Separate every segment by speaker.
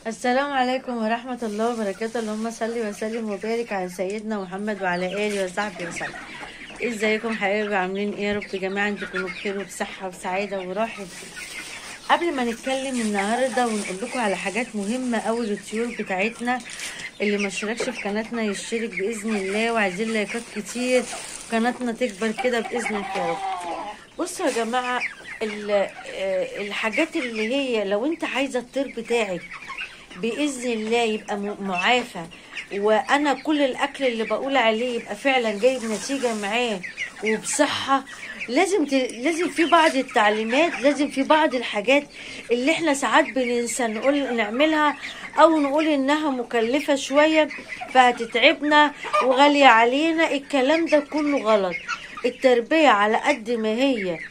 Speaker 1: السلام عليكم ورحمة الله وبركاته اللهم صل وسلم وبارك على سيدنا محمد وعلى آله وصحبه وسلم ازيكم حبايبي عاملين ايه يا رب جماعة تكونوا بخير وبصحة وسعادة وراحة قبل ما نتكلم النهاردة ونقول لكم على حاجات مهمة أوي للطيور بتاعتنا اللي ما اشتركش في قناتنا يشترك بإذن الله وعايزين لايكات كتير قناتنا تكبر كده بإذن الله يا رب بصوا يا جماعة ال- آه، الحاجات اللي هي لو انت عايزة الطير بتاعك بإذن الله يبقى م- معافى وأنا كل الأكل اللي بقول عليه يبقى فعلا جايب نتيجة معاه وبصحة لازم ت... لازم في بعض التعليمات لازم في بعض الحاجات اللي احنا ساعات بننسى نقول نعملها او نقول انها مكلفة شوية فهتتعبنا وغالية علينا الكلام ده كله غلط التربية على قد ما هي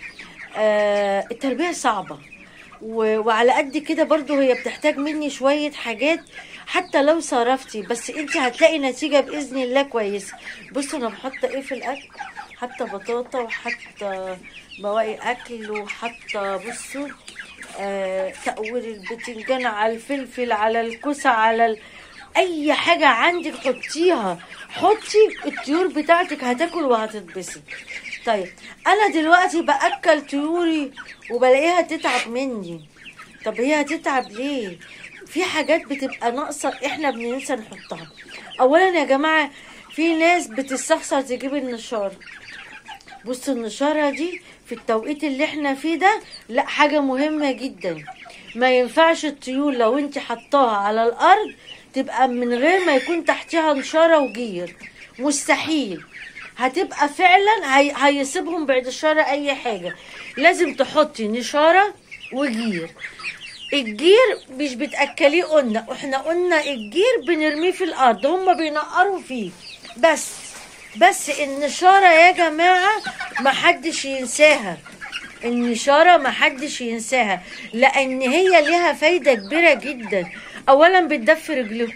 Speaker 1: آه التربية صعبة و- وعلى قد كده برضو هي بتحتاج مني شوية حاجات حتى لو صرفتي بس انت هتلاقي نتيجة بإذن الله كويسة بصوا انا بحط ايه في الاكل حتى بطاطا وحتى بواقي اكل وحتى بصوا آه تقوير البتنجان على الفلفل على الكوسة على ال... اي حاجة عندك حطيها حطي الطيور بتاعتك هتاكل وهتتبسط طيب انا دلوقتي باكل طيوري وبلاقيها تتعب مني طب هي هتتعب ليه في حاجات بتبقى ناقصه احنا بننسى نحطها اولا يا جماعه في ناس بتستخسر تجيب النشار بص النشارة دي في التوقيت اللي احنا فيه ده لا حاجة مهمة جدا ما ينفعش الطيور لو انت حطاها على الارض تبقى من غير ما يكون تحتها نشارة وجير مستحيل هتبقى فعلا هي... هيصيبهم بعد الشر اي حاجة لازم تحطي نشارة وجير الجير مش بتاكليه قلنا احنا قلنا الجير بنرميه في الارض هما بينقروا فيه بس بس النشارة يا جماعة محدش ينساها النشارة محدش ينساها لأن هي ليها فايدة كبيرة جدا أولا بتدفي رجلهم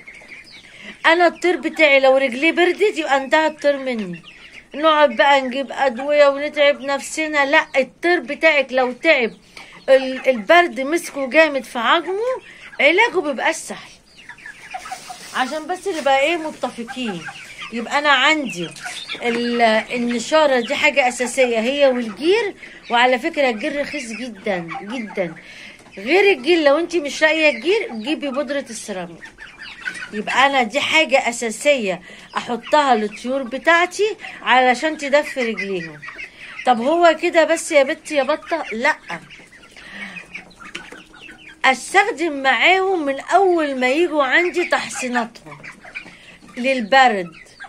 Speaker 1: أنا الطير بتاعي لو رجليه بردت يبقى انتهى الطير مني نقعد بقى نجيب أدوية ونتعب نفسنا لا الطير بتاعك لو تعب ال- البرد مسكه جامد في عظمه علاجه بيبقى أسهل عشان بس نبقى ايه متفقين يبقى انا عندي ال- النشاره دي حاجه اساسيه هي والجير وعلى فكره الجير رخيص جدا جدا غير الجير لو انت مش لاقيه الجير جيبي بودره السيراميك يبقى انا دي حاجه اساسيه احطها للطيور بتاعتي علشان تدفي رجليهم طب هو كده بس يا بنتي يا بطه لا استخدم معاهم من اول ما يجوا عندي تحصيناتهم للبرد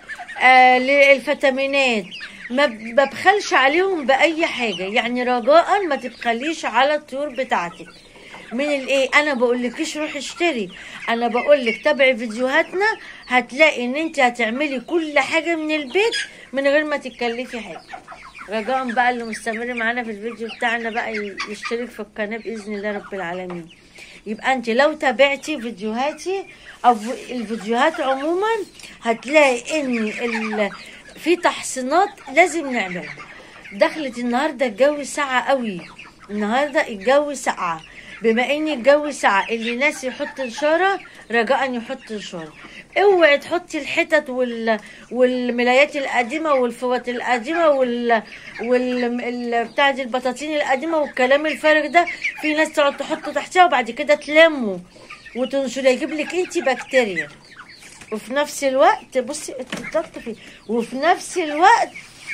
Speaker 1: آه للفيتامينات ما ب- ببخلش عليهم باي حاجه يعني رجاء ما تبخليش على الطيور بتاعتك من الايه انا بقول لكيش روحي اشتري انا بقول لك تابعي فيديوهاتنا هتلاقي ان انت هتعملي كل حاجه من البيت من غير ما تتكلفي حاجه رجاء بقى اللي مستمر معانا في الفيديو بتاعنا بقى ي- يشترك في القناه باذن الله رب العالمين يبقى انت لو تابعتي فيديوهاتي او ف- الفيديوهات عموما هتلاقي ان ال... في تحصينات لازم نعملها دخلت النهارده الجو ساقع قوي النهارده الجو ساقعه بما ان الجو ساقع اللي ناس يحط نشاره رجاء يحط نشاره اوعي تحطي الحتت وال... والملايات القديمه والفوات القديمه وال, وال... ال... بتاع دي البطاطين القديمه والكلام الفارغ ده في ناس تقعد تحطه تحتها وبعد كده تلمه وتنشر يجيب لك انت بكتيريا وفي نفس الوقت بصي اتطبط فيه وفي نفس الوقت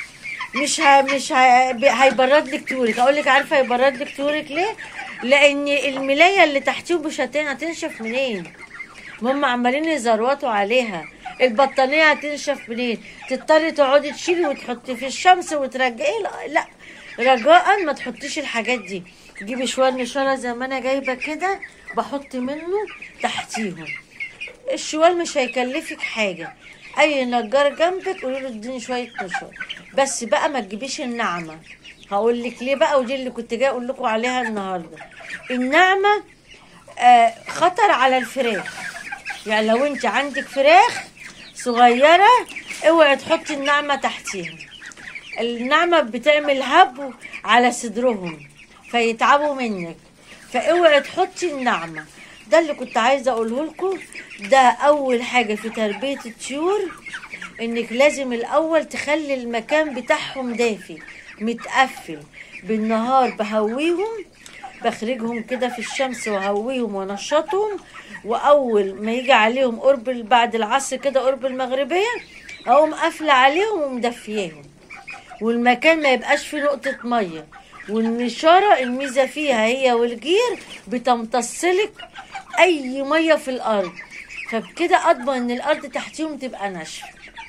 Speaker 1: مش ه... مش ه... ب- هيبرد لك طورك اقول لك عارفه هيبرد لك طورك ليه لان الملايه اللي تحتيه مش هتن... هتنشف منين هم عمالين يزروطوا عليها البطانيه هتنشف منين تضطري تقعدي تشيلي وتحطي في الشمس وترجعي لا, لا. رجاء ما تحطيش الحاجات دي جيبي شويه نشاره زي ما انا جايبه كده بحط منه تحتيهم الشوال مش هيكلفك حاجه اي نجار جنبك قولي له اديني شويه نشار بس بقى ما تجيبيش الناعمه هقول لك ليه بقى ودي اللي كنت جاي اقول لكم عليها النهارده الناعمه آه خطر على الفراخ يعني لو انت عندك فراخ صغيره اوعي تحطي الناعمه تحتيها الناعمه بتعمل هب على صدرهم فيتعبوا منك فاوعي تحطي الناعمه ده اللي كنت عايزه اقوله لكم ده اول حاجه في تربيه الطيور انك لازم الاول تخلي المكان بتاعهم دافي متقفل بالنهار بهويهم بخرجهم كده في الشمس وهويهم وانشطهم واول ما يجي عليهم قرب ال- بعد العصر كده قرب المغربيه اقوم قافله عليهم ومدفياهم والمكان ما يبقاش فيه نقطة مية والنشارة الميزة فيها هي والجير بتمتصلك أي مية في الأرض فبكده أضمن إن الأرض تحتيهم تبقى ناشفة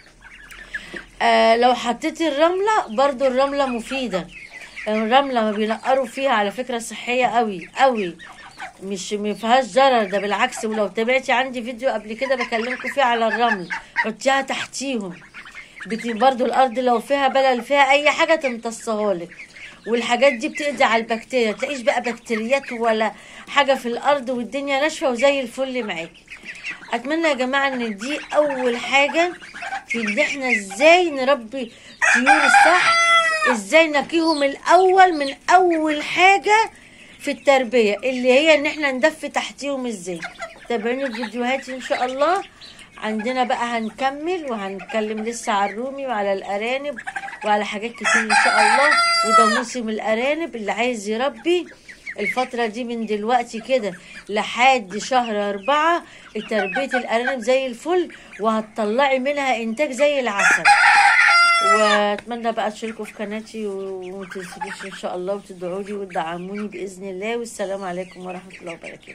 Speaker 1: آه لو حطيتي الرملة برضو الرملة مفيدة الرملة ما بينقروا فيها على فكرة صحية قوي قوي مش ما فيهاش ضرر ده بالعكس ولو تابعتي عندي فيديو قبل كده بكلمكم فيه على الرمل حطيها تحتيهم بت- برضو الارض لو فيها بلل فيها اي حاجه تمتصها لك والحاجات دي بتقضي على البكتيريا تلاقيش بقى بكتيريات ولا حاجه في الارض والدنيا ناشفه وزي الفل معاكي اتمنى يا جماعه ان دي اول حاجه في ان احنا ازاي نربي طيور الصح ازاي نقيهم الاول من اول حاجه في التربيه اللي هي ان احنا ندفي تحتيهم ازاي تابعوني الفيديوهات ان شاء الله عندنا بقى هنكمل وهنتكلم لسه على الرومي وعلى الارانب وعلى حاجات كتير ان شاء الله وده موسم الارانب اللي عايز يربي الفترة دي من دلوقتي كده لحد شهر أربعة تربية الأرانب زي الفل وهتطلعي منها إنتاج زي العسل واتمنى بقى تشاركوا في قناتي وما تنسونيش ان شاء الله وتدعوا لي وتدعموني باذن الله والسلام عليكم ورحمه الله وبركاته